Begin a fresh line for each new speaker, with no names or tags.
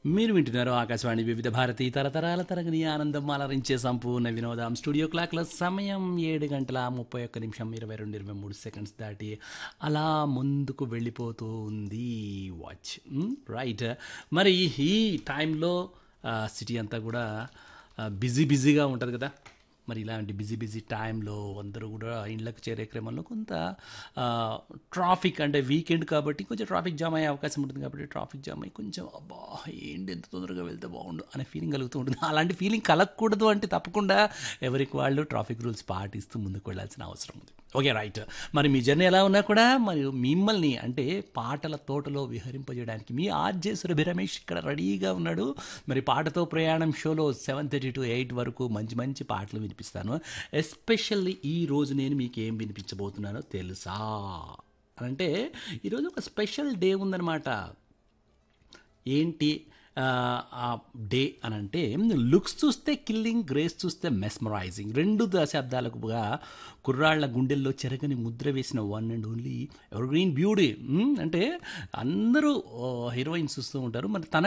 మీరు వింటున్నారు ఆకాశవాణి వివిధ భారతి తరతరాల తరగని ఆనందం అలరించే సంపూర్ణ వినోదం స్టూడియో క్లాక్ల సమయం ఏడు గంటల ముప్పై ఒక్క నిమిషం ఇరవై రెండు ఇరవై మూడు సెకండ్స్ దాటి అలా ముందుకు వెళ్ళిపోతూ ఉంది వాచ్ రైట్ మరి ఈ టైంలో సిటీ అంతా కూడా బిజీ బిజీగా ఉంటుంది కదా మరి ఇలాంటి బిజీ బిజీ టైంలో అందరూ కూడా ఇండ్లకు చేరే క్రమంలో కొంత ఆ, ట్రాఫిక్ అంటే వీకెండ్ కాబట్టి కొంచెం ట్రాఫిక్ జామ్ అయ్యే అవకాశం ఉంటుంది కాబట్టి ట్రాఫిక్ జామ్ అయ్యి కొంచెం అబ్బా ఏంటి ఎంత తొందరగా వెళ్తే బాగుండు అనే ఫీలింగ్ కలుగుతూ ఉంటుంది అలాంటి ఫీలింగ్ కలగకూడదు అంటే తప్పకుండా ఎవరికి వాళ్ళు ట్రాఫిక్ రూల్స్ పాటిస్తూ ముందుకు వెళ్ళాల్సిన అవసరం ఉంది ఓకే రైట్ మరి మీ జర్నీ ఎలా ఉన్నా కూడా మరి మిమ్మల్ని అంటే పాటల తోటలో విహరింపజేయడానికి మీ ఆర్జే సురభి రమేష్ ఇక్కడ రెడీగా ఉన్నాడు మరి పాటతో ప్రయాణం షోలో సెవెన్ థర్టీ టు ఎయిట్ వరకు మంచి మంచి పాటలు వినిపిస్తాను ఎస్పెషల్లీ ఈ రోజు నేను మీకు ఏం వినిపించబోతున్నానో తెలుసా అని అంటే ఈరోజు ఒక స్పెషల్ డే ఉందన్నమాట ఏంటి ఆ, ఆ డే అని అంటే లుక్స్ చూస్తే కిల్లింగ్ గ్రేస్ చూస్తే మెస్మరైజింగ్ రెండు దశాబ్దాలుగా కుర్రాళ్ల గుండెల్లో చెరగని ముద్ర వేసిన one and only evergreen beauty అంటే అందరూ హీరోయిన్స్ చూస్తూ ఉంటారు మరి తన